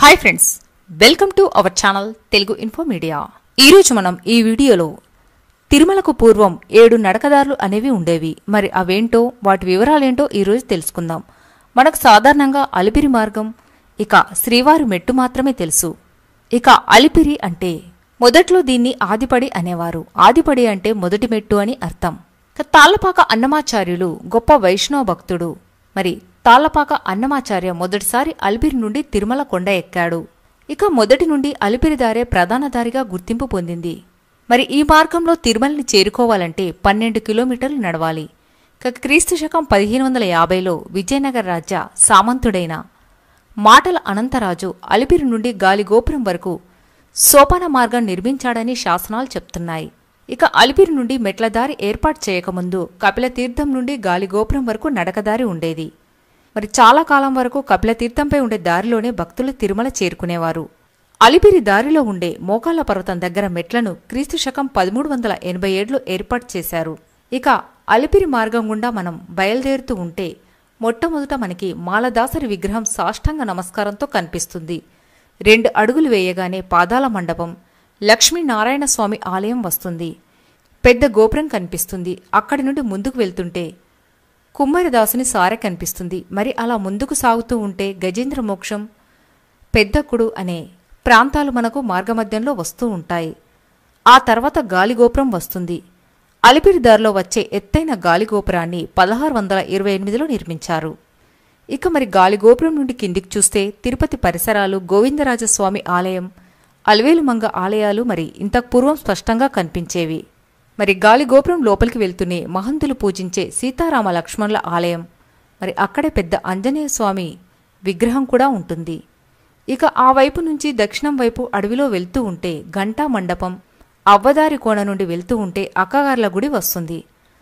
hi friends welcome to our channel Telugu info media ఈరోజు మనం ఈ వీడియోలో తిరుమలకు పూర్వం ఏడు నడకదారులు అనేవి ఉండేవి మరి అవేంటో వాటి వివరాలేంటో ఈరోజు తెలుసుకుందాం మనకు సాధారణంగా అలిపిరి మార్గం ఇక శ్రీవారి మెట్టు మాత్రమే తెలుసు ఇక అలిపిరి అంటే మొదట్లో దీన్ని ఆదిపడి అనేవారు ఆదిపడి అంటే మొదటి మెట్టు అని అర్థం ఇక తాళ్లపాక అన్నమాచార్యులు గొప్ప వైష్ణవ భక్తుడు మరి తాళ్లపాక అన్నమాచార్య మొదటిసారి అలిపిరి నుండి తిరుమల కొండ ఎక్కాడు ఇక మొదటి నుండి అలిపిరి దారే ప్రధాన దారిగా గుర్తింపు పొందింది మరి ఈ మార్గంలో తిరుమలని చేరుకోవాలంటే పన్నెండు కిలోమీటర్లు నడవాలి ఇక క్రీస్తు శకం పదిహేను వందల యాభైలో విజయనగర రాజ్య సామంతుడైన మాటల అనంతరాజు అలిపిరి నుండి గాలిగోపురం వరకు సోపాన మార్గం నిర్మించాడని శాసనాలు చెప్తున్నాయి ఇక అలిపిరి నుండి మెట్లదారి ఏర్పాటు చేయకముందు కపిల తీర్థం నుండి గాలిగోపురం వరకు నడకదారి ఉండేది మరి చాలా కాలం వరకు కపిల తీర్థంపై ఉండే దారిలోనే భక్తులు తిరుమల చేరుకునేవారు అలిపిరి దారిలో ఉండే మోకాళ్ల పర్వతం దగ్గర మెట్లను క్రీస్తు శకం పదమూడు వందల ఎనభై ఏడులో ఏర్పాటు చేశారు ఇక అలిపిరి మార్గం గుండా మనం బయలుదేరుతూ ఉంటే మొట్టమొదట మనకి మాలదాసరి విగ్రహం సాష్టాంగ నమస్కారంతో కనిపిస్తుంది రెండు అడుగులు వేయగానే పాదాల మండపం లక్ష్మీనారాయణ స్వామి ఆలయం వస్తుంది పెద్ద గోపురం కనిపిస్తుంది అక్కడి నుండి ముందుకు వెళ్తుంటే కుమ్మరిదాసుని సారె కనిపిస్తుంది మరి అలా ముందుకు సాగుతూ ఉంటే గజేంద్ర మోక్షం పెద్దకుడు అనే ప్రాంతాలు మనకు మార్గమధ్యంలో వస్తూ ఉంటాయి ఆ తర్వాత గాలిగోపురం వస్తుంది అలిపిరి దారిలో వచ్చే ఎత్తైన గాలిగోపురాన్ని పదహారు వందల ఇరవై ఎనిమిదిలో నిర్మించారు ఇక మరి గాలిగోపురం నుండి కిందికి చూస్తే తిరుపతి పరిసరాలు గోవిందరాజస్వామి ఆలయం అలవేలుమంగ ఆలయాలు మరి ఇంతకు పూర్వం స్పష్టంగా కనిపించేవి మరి గాలిగోపురం లోపలికి వెళ్తూనే మహంతులు పూజించే సీతారామ లక్ష్మణుల ఆలయం మరి అక్కడే పెద్ద ఆంజనేయ స్వామి విగ్రహం కూడా ఉంటుంది ఇక ఆ వైపు నుంచి దక్షిణం వైపు అడవిలో వెళ్తూ ఉంటే ఘంటా మండపం అవ్వదారి కోణ నుండి వెళ్తూ ఉంటే అక్కగార్ల గుడి వస్తుంది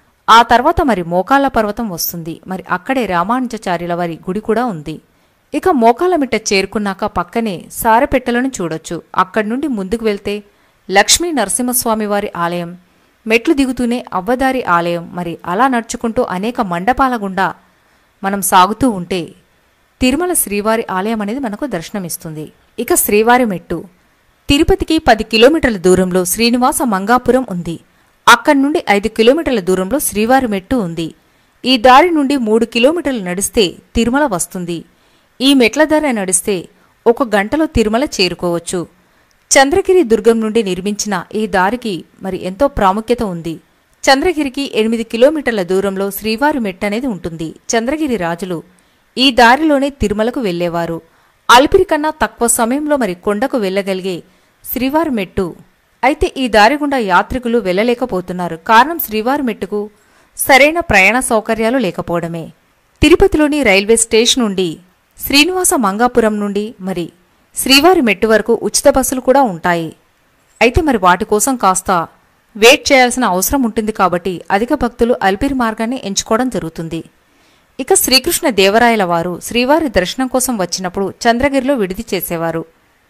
ఆ తర్వాత మరి మోకాళ్ళ పర్వతం వస్తుంది మరి అక్కడే రామానుజాచార్యుల వారి గుడి కూడా ఉంది ఇక మోకాళ్ళ మిట్ట చేరుకున్నాక పక్కనే సారెపెట్టెలను చూడొచ్చు అక్కడి నుండి ముందుకు వెళ్తే లక్ష్మీ నరసింహస్వామి వారి ఆలయం మెట్లు దిగుతూనే అవ్వదారి ఆలయం మరి అలా నడుచుకుంటూ అనేక మండపాల గుండా మనం సాగుతూ ఉంటే తిరుమల శ్రీవారి ఆలయం అనేది మనకు దర్శనమిస్తుంది ఇక శ్రీవారి మెట్టు తిరుపతికి పది కిలోమీటర్ల దూరంలో శ్రీనివాస మంగాపురం ఉంది అక్కడి నుండి ఐదు కిలోమీటర్ల దూరంలో శ్రీవారి మెట్టు ఉంది ఈ దారి నుండి మూడు కిలోమీటర్లు నడిస్తే తిరుమల వస్తుంది ఈ మెట్ల దారి నడిస్తే ఒక గంటలో తిరుమల చేరుకోవచ్చు చంద్రగిరి దుర్గం నుండి నిర్మించిన ఈ దారికి మరి ఎంతో ప్రాముఖ్యత ఉంది చంద్రగిరికి ఎనిమిది కిలోమీటర్ల దూరంలో శ్రీవారి మెట్టు అనేది ఉంటుంది చంద్రగిరి రాజులు ఈ దారిలోనే తిరుమలకు వెళ్లేవారు అలిపిరి కన్నా తక్కువ సమయంలో మరి కొండకు వెళ్ళగలిగే శ్రీవారి మెట్టు అయితే ఈ దారి గుండా యాత్రికులు వెళ్ళలేకపోతున్నారు కారణం శ్రీవారి మెట్టుకు సరైన ప్రయాణ సౌకర్యాలు లేకపోవడమే తిరుపతిలోని రైల్వే స్టేషన్ నుండి శ్రీనివాస మంగాపురం నుండి మరి శ్రీవారి మెట్టు వరకు ఉచిత బస్సులు కూడా ఉంటాయి అయితే మరి వాటి కోసం కాస్త వెయిట్ చేయాల్సిన అవసరం ఉంటుంది కాబట్టి అధిక భక్తులు అలిపిరి మార్గాన్ని ఎంచుకోవడం జరుగుతుంది ఇక శ్రీకృష్ణ దేవరాయల వారు శ్రీవారి దర్శనం కోసం వచ్చినప్పుడు చంద్రగిరిలో విడిది చేసేవారు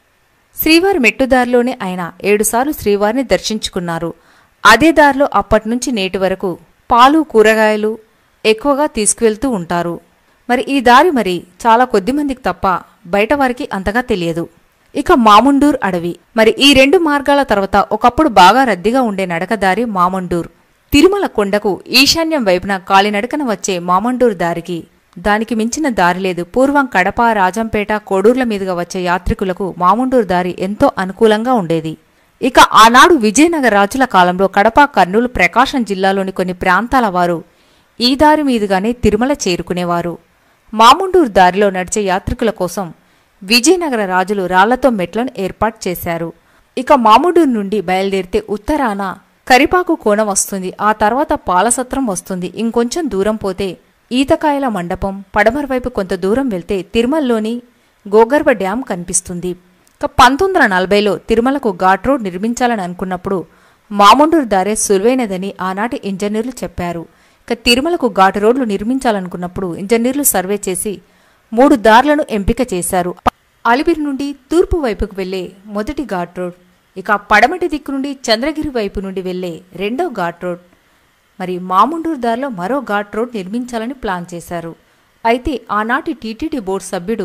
శ్రీవారి మెట్టుదారిలోనే ఆయన ఏడుసార్లు శ్రీవారిని దర్శించుకున్నారు అదే దారిలో అప్పటినుంచి నేటి వరకు పాలు కూరగాయలు ఎక్కువగా తీసుకువెళ్తూ ఉంటారు మరి ఈ దారి మరి చాలా కొద్ది మందికి తప్ప బయట వారికి అంతగా తెలియదు ఇక మాముండూర్ అడవి మరి ఈ రెండు మార్గాల తర్వాత ఒకప్పుడు బాగా రద్దీగా ఉండే నడకదారి మాముండూర్ తిరుమల కొండకు ఈశాన్యం వైపున కాలినడకన వచ్చే మామండూరు దారికి దానికి మించిన దారి లేదు పూర్వం కడప రాజంపేట కోడూర్ల మీదుగా వచ్చే యాత్రికులకు మామండూరు దారి ఎంతో అనుకూలంగా ఉండేది ఇక ఆనాడు విజయనగర రాజుల కాలంలో కడప కర్నూలు ప్రకాశం జిల్లాలోని కొన్ని ప్రాంతాల వారు ఈ దారి మీదుగానే తిరుమల చేరుకునేవారు మాముండూరు దారిలో నడిచే యాత్రికుల కోసం విజయనగర రాజులు రాళ్లతో మెట్లను ఏర్పాటు చేశారు ఇక మాముడూరు నుండి బయలుదేరితే ఉత్తరాన కరిపాకు కోణ వస్తుంది ఆ తర్వాత పాలసత్రం వస్తుంది ఇంకొంచెం దూరం పోతే ఈతకాయల మండపం పడమర వైపు కొంత దూరం వెళ్తే తిరుమలలోని గోగర్భ డ్యాం కనిపిస్తుంది ఇక పంతొమ్మిది వందల నలభైలో తిరుమలకు ఘాట్ రోడ్ నిర్మించాలని అనుకున్నప్పుడు మాముండూరు దారే సులువైనదని ఆనాటి ఇంజనీర్లు చెప్పారు ఇక తిరుమలకు ఘాటు రోడ్లు నిర్మించాలనుకున్నప్పుడు ఇంజనీర్లు సర్వే చేసి మూడు దారులను ఎంపిక చేశారు అలిపిరి నుండి తూర్పు వైపుకు వెళ్లే మొదటి ఘాట్ రోడ్ ఇక పడమటి దిక్కు నుండి చంద్రగిరి వైపు నుండి వెళ్లే రెండో ఘాట్ రోడ్ మరి మాముండూరు దారిలో మరో ఘాట్ రోడ్ నిర్మించాలని ప్లాన్ చేశారు అయితే ఆనాటి టీటీడీ బోర్డు సభ్యుడు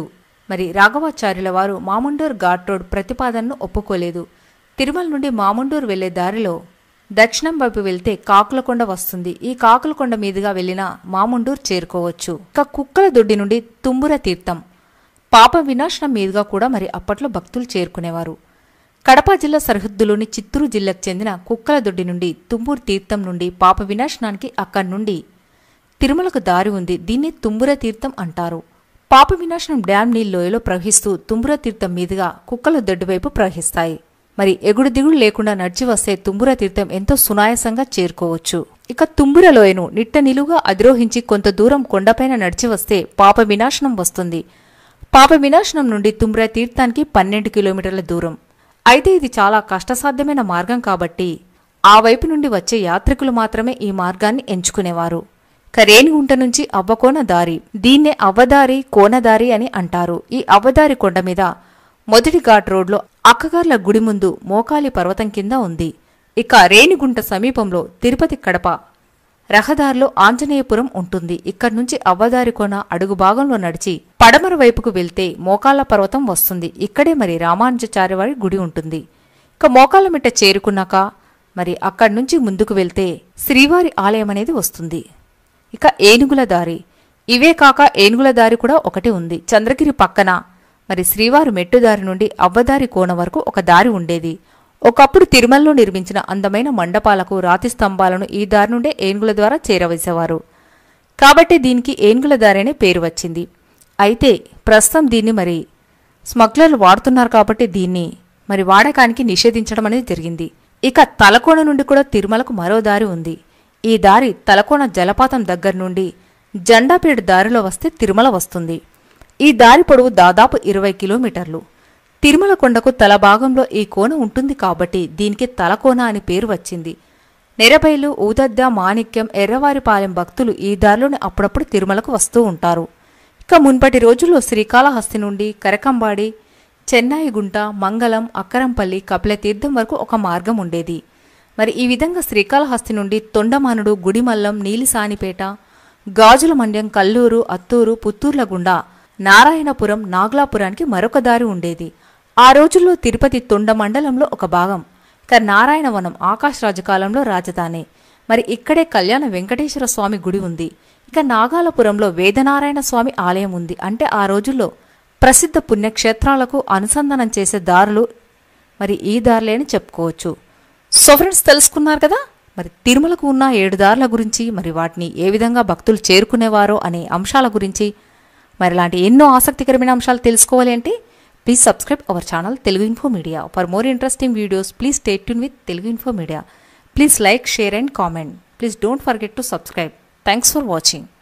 మరి రాఘవాచార్యుల వారు మాముండూర్ ఘాట్ రోడ్ ప్రతిపాదనను ఒప్పుకోలేదు తిరుమల నుండి మాముండూర్ వెళ్లే దారిలో దక్షిణం వైపు వెళ్తే కాకులకొండ వస్తుంది ఈ కాకులకొండ మీదుగా వెళ్లిన మాముండూర్ చేరుకోవచ్చు ఇక కుక్కల దొడ్డి నుండి తుంబుర తీర్థం పాప వినాశనం మీదుగా కూడా మరి అప్పట్లో భక్తులు చేరుకునేవారు కడప జిల్లా సరిహద్దులోని చిత్తూరు జిల్లాకు చెందిన కుక్కల దొడ్డి నుండి తుమ్మూరు తీర్థం నుండి పాప వినాశనానికి అక్కడి నుండి తిరుమలకు దారి ఉంది దీన్ని తుంబుర తీర్థం అంటారు పాప వినాశనం డ్యాం నీళ్ళు లోయలో ప్రవహిస్తూ తుంబుర తీర్థం మీదుగా కుక్కల దొడ్డి వైపు ప్రవహిస్తాయి మరి ఎగుడు దిగుడు లేకుండా నడిచి వస్తే తుంబుర తీర్థం ఎంతో సునాయాసంగా చేరుకోవచ్చు ఇక తుంబుర లోయను నిట్ట నిలువుగా అధిరోహించి కొంత దూరం కొండపైన నడిచి వస్తే పాప వినాశనం వస్తుంది పాప వినాశనం నుండి తుమ్రా తీర్థానికి పన్నెండు కిలోమీటర్ల దూరం అయితే ఇది చాలా కష్టసాధ్యమైన మార్గం కాబట్టి ఆ వైపు నుండి వచ్చే యాత్రికులు మాత్రమే ఈ మార్గాన్ని ఎంచుకునేవారు కరేణిగుంట నుంచి అవ్వకోన దారి దీన్నే అవ్వదారి కోనదారి అని అంటారు ఈ అవ్వదారి కొండ మీద మొదటి ఘాట్ రోడ్లో అక్కగార్ల గుడి ముందు మోకాలి పర్వతం కింద ఉంది ఇక రేణిగుంట సమీపంలో తిరుపతి కడప రహదారిలో ఆంజనేయపురం ఉంటుంది ఇక్కడి నుంచి అవ్వదారి కొన అడుగు భాగంలో నడిచి పడమర వైపుకు వెళ్తే మోకాళ్ళ పర్వతం వస్తుంది ఇక్కడే మరి రామానుజాచార్యవారి గుడి ఉంటుంది ఇక మోకాళ్ళ మిట్ట చేరుకున్నాక మరి అక్కడి నుంచి ముందుకు వెళ్తే శ్రీవారి ఆలయం అనేది వస్తుంది ఇక ఏనుగుల దారి ఇవే కాక ఏనుగుల దారి కూడా ఒకటి ఉంది చంద్రగిరి పక్కన మరి శ్రీవారి మెట్టుదారి నుండి అవ్వదారి కోన వరకు ఒక దారి ఉండేది ఒకప్పుడు తిరుమలలో నిర్మించిన అందమైన మండపాలకు రాతి స్తంభాలను ఈ దారి నుండే ఏనుగుల ద్వారా చేరవేసేవారు కాబట్టి దీనికి ఏనుగుల దారి అనే పేరు వచ్చింది అయితే ప్రస్తుతం దీన్ని మరి స్మగ్లర్లు వాడుతున్నారు కాబట్టి దీన్ని మరి వాడకానికి నిషేధించడం అనేది జరిగింది ఇక తలకోన నుండి కూడా తిరుమలకు మరో దారి ఉంది ఈ దారి తలకోన జలపాతం దగ్గర నుండి జెండాపేట దారిలో వస్తే తిరుమల వస్తుంది ఈ దారి పొడవు దాదాపు ఇరవై కిలోమీటర్లు తిరుమల కొండకు తల భాగంలో ఈ కోన ఉంటుంది కాబట్టి దీనికి తలకోన అని పేరు వచ్చింది నెరబైలు ఊదద్ద మాణిక్యం ఎర్రవారిపాలెం భక్తులు ఈ దారిలోనే అప్పుడప్పుడు తిరుమలకు వస్తూ ఉంటారు ఇక మున్పటి రోజుల్లో శ్రీకాళహస్తి నుండి కరకంబాడి చెన్నాయిగుంట మంగళం అక్కరంపల్లి కపిలతీర్థం వరకు ఒక మార్గం ఉండేది మరి ఈ విధంగా శ్రీకాళహస్తి నుండి తొండమానుడు గుడిమల్లం నీలిసానిపేట గాజుల మండ్యం కల్లూరు అత్తూరు పుత్తూర్ల గుండా నారాయణపురం నాగలాపురానికి మరొక దారి ఉండేది ఆ రోజుల్లో తిరుపతి తొండ మండలంలో ఒక భాగం ఇక నారాయణవనం ఆకాశరాజు కాలంలో రాజధాని మరి ఇక్కడే కళ్యాణ వెంకటేశ్వర స్వామి గుడి ఉంది ఇక నాగాలపురంలో వేదనారాయణ స్వామి ఆలయం ఉంది అంటే ఆ రోజుల్లో ప్రసిద్ధ పుణ్యక్షేత్రాలకు అనుసంధానం చేసే దారులు మరి ఈ దారులే అని చెప్పుకోవచ్చు సో ఫ్రెండ్స్ తెలుసుకున్నారు కదా మరి తిరుమలకు ఉన్న ఏడు దారుల గురించి మరి వాటిని ఏ విధంగా భక్తులు చేరుకునేవారో అనే అంశాల గురించి మరి ఇలాంటి ఎన్నో ఆసక్తికరమైన అంశాలు తెలుసుకోవాలి అంటే please subscribe our channel Telugu info media for more interesting videos please stay tune with Telugu info media please like share and comment please don't forget to subscribe thanks for watching